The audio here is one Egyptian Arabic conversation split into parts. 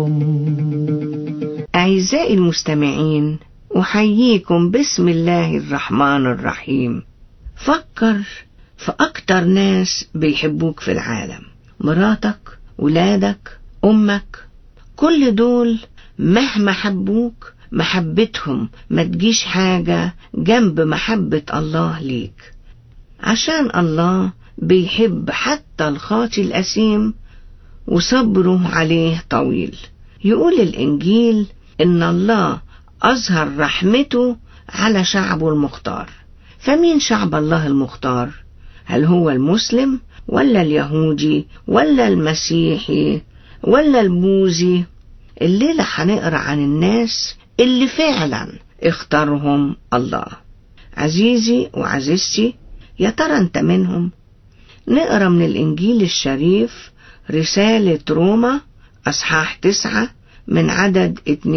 أعزائي المستمعين أحييكم بسم الله الرحمن الرحيم فكر في أكتر ناس بيحبوك في العالم مراتك ولادك أمك كل دول مهما حبوك محبتهم ما تجيش حاجة جنب محبة الله ليك عشان الله بيحب حتى الخاطي الأسيم وصبره عليه طويل يقول الإنجيل إن الله أظهر رحمته على شعبه المختار فمين شعب الله المختار هل هو المسلم ولا اليهودي ولا المسيحي ولا البوذي الليلة هنقرأ عن الناس اللي فعلا اختارهم الله عزيزي وعزيزتي يا ترى انت منهم نقرأ من الإنجيل الشريف رسالة روما أصحاح تسعة من عدد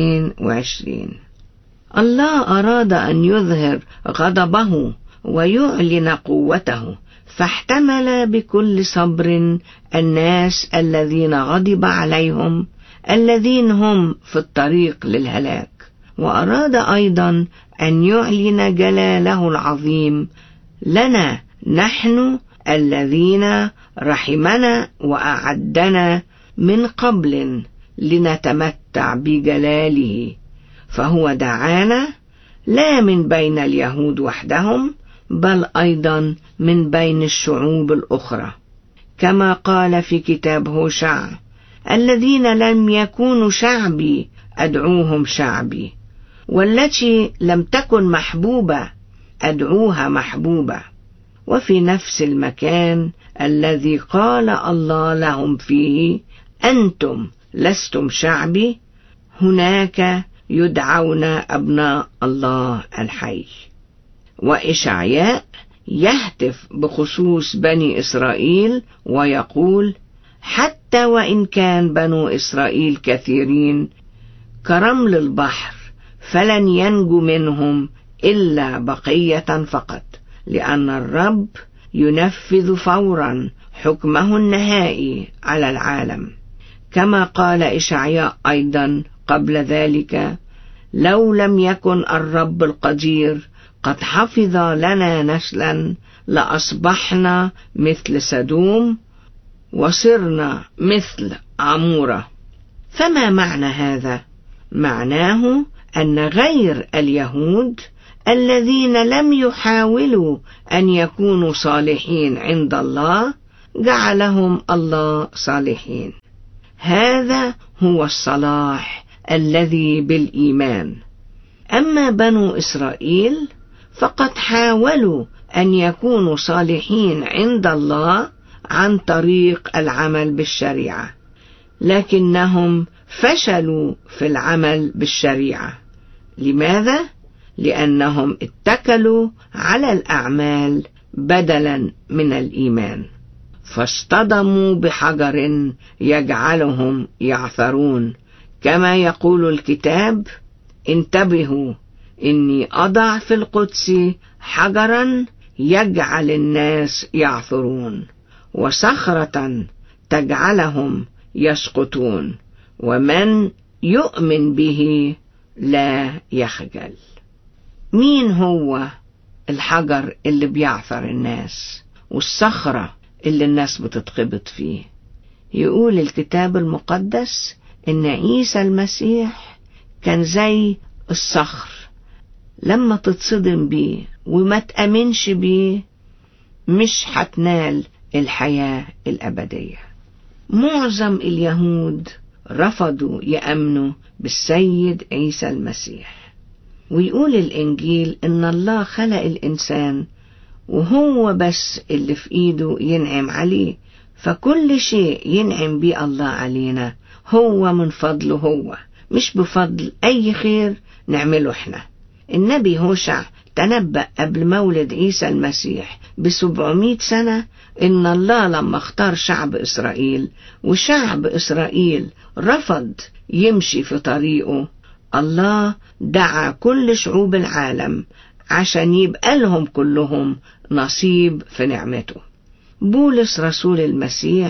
22 الله أراد أن يظهر غضبه ويعلن قوته فاحتمل بكل صبر الناس الذين غضب عليهم الذين هم في الطريق للهلاك وأراد أيضا أن يعلن جلاله العظيم لنا نحن الذين رحمنا وأعدنا من قبل لنتمتع بجلاله فهو دعانا لا من بين اليهود وحدهم بل أيضا من بين الشعوب الأخرى كما قال في كتاب هوشع الذين لم يكونوا شعبي أدعوهم شعبي والتي لم تكن محبوبة أدعوها محبوبة وفي نفس المكان الذي قال الله لهم فيه أنتم لستم شعبي هناك يدعون أبناء الله الحي وإشعياء يهتف بخصوص بني إسرائيل ويقول حتى وإن كان بنو إسرائيل كثيرين كرمل البحر فلن ينجو منهم إلا بقية فقط لأن الرب ينفذ فورا حكمه النهائي على العالم كما قال إشعياء أيضا قبل ذلك لو لم يكن الرب القدير قد حفظ لنا نسلا لأصبحنا مثل سدوم وصرنا مثل عمورة فما معنى هذا معناه أن غير اليهود الذين لم يحاولوا أن يكونوا صالحين عند الله جعلهم الله صالحين هذا هو الصلاح الذي بالإيمان أما بنو إسرائيل فقد حاولوا أن يكونوا صالحين عند الله عن طريق العمل بالشريعة لكنهم فشلوا في العمل بالشريعة لماذا؟ لأنهم اتكلوا على الأعمال بدلا من الإيمان فاصطدموا بحجر يجعلهم يعثرون كما يقول الكتاب انتبهوا إني أضع في القدس حجرا يجعل الناس يعثرون وصخرة تجعلهم يسقطون ومن يؤمن به لا يخجل مين هو الحجر اللي بيعثر الناس والصخرة اللي الناس بتتخبط فيه يقول الكتاب المقدس ان عيسى المسيح كان زي الصخر لما تتصدم بيه وما تأمنش بيه مش هتنال الحياة الأبدية معظم اليهود رفضوا يأمنوا بالسيد عيسى المسيح ويقول الإنجيل إن الله خلق الإنسان وهو بس اللي في إيده ينعم عليه فكل شيء ينعم بيه الله علينا هو من فضله هو مش بفضل أي خير نعمله احنا النبي هوشع تنبأ قبل مولد عيسى المسيح بسبعمائة سنة إن الله لما اختار شعب إسرائيل وشعب إسرائيل رفض يمشي في طريقه الله دعا كل شعوب العالم عشان يبقى لهم كلهم نصيب في نعمته بولس رسول المسيح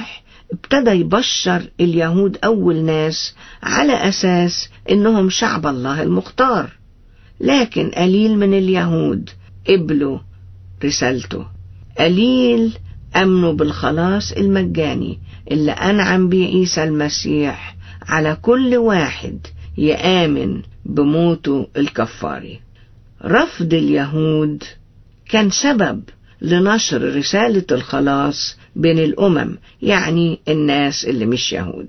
ابتدى يبشر اليهود أول ناس على أساس إنهم شعب الله المختار لكن قليل من اليهود قبلوا رسالته قليل أمنوا بالخلاص المجاني اللي أنعم بيه عيسى المسيح على كل واحد يآمن بموته الكفاري رفض اليهود كان سبب لنشر رسالة الخلاص بين الأمم يعني الناس اللي مش يهود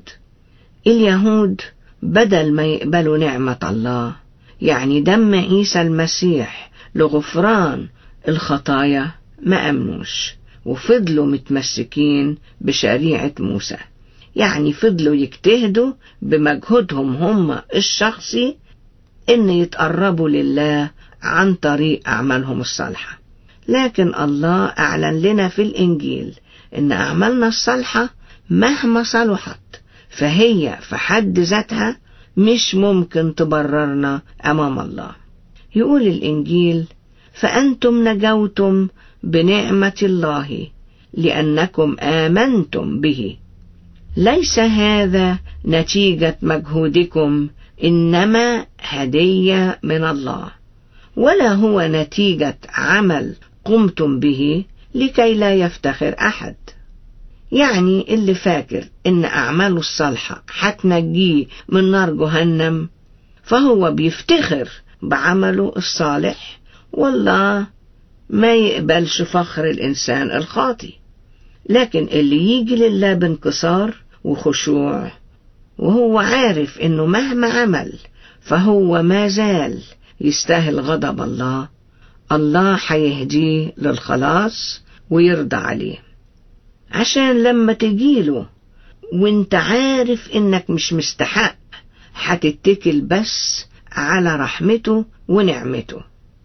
اليهود بدل ما يقبلوا نعمة الله يعني دم عيسى المسيح لغفران الخطايا ما أمنوش وفضلوا متمسكين بشريعة موسى يعني فضلوا يجتهدوا بمجهودهم هم الشخصي إن يتقربوا لله عن طريق أعمالهم الصالحة لكن الله أعلن لنا في الإنجيل إن أعمالنا الصالحة مهما صلحت فهي في حد ذاتها مش ممكن تبررنا أمام الله يقول الإنجيل فأنتم نجوتم بنعمة الله لأنكم آمنتم به ليس هذا نتيجة مجهودكم إنما هدية من الله ولا هو نتيجة عمل قمتم به لكي لا يفتخر أحد يعني اللي فاكر إن أعماله الصالحة حتنجيه من نار جهنم فهو بيفتخر بعمله الصالح والله ما يقبلش فخر الإنسان الخاطي لكن اللي يجي لله بانكسار وخشوع وهو عارف إنه مهما عمل فهو ما زال يستاهل غضب الله الله هيهديه للخلاص ويرضى عليه عشان لما تجيله وانت عارف انك مش مستحق هتتكل بس على رحمته ونعمته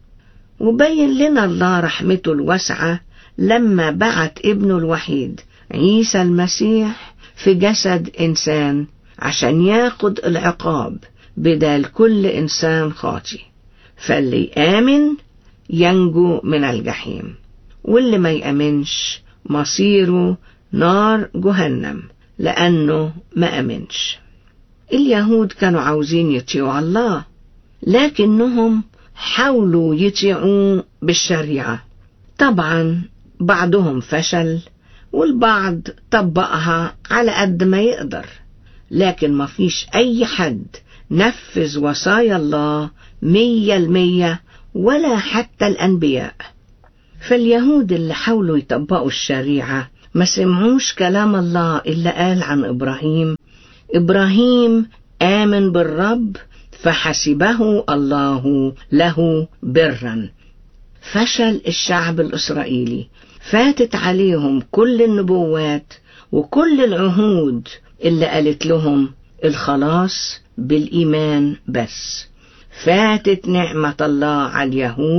وبين لنا الله رحمته الواسعة لما بعت ابنه الوحيد عيسى المسيح في جسد إنسان عشان ياخد العقاب بدال كل إنسان خاطي فاللي يآمن ينجو من الجحيم واللي ما يأمنش مصيره نار جهنم لأنه ما أمنش اليهود كانوا عاوزين يطيعوا الله لكنهم حاولوا يطيعوه بالشريعة طبعا بعضهم فشل والبعض طبقها على قد ما يقدر لكن ما فيش أي حد نفذ وصايا الله مية المية ولا حتى الأنبياء فاليهود اللي حاولوا يطبقوا الشريعة ما سمعوش كلام الله إلا قال عن إبراهيم إبراهيم آمن بالرب فحسبه الله له برا فشل الشعب الإسرائيلي فاتت عليهم كل النبوات وكل العهود اللي قالت لهم الخلاص بالإيمان بس فاتت نعمة الله على اليهود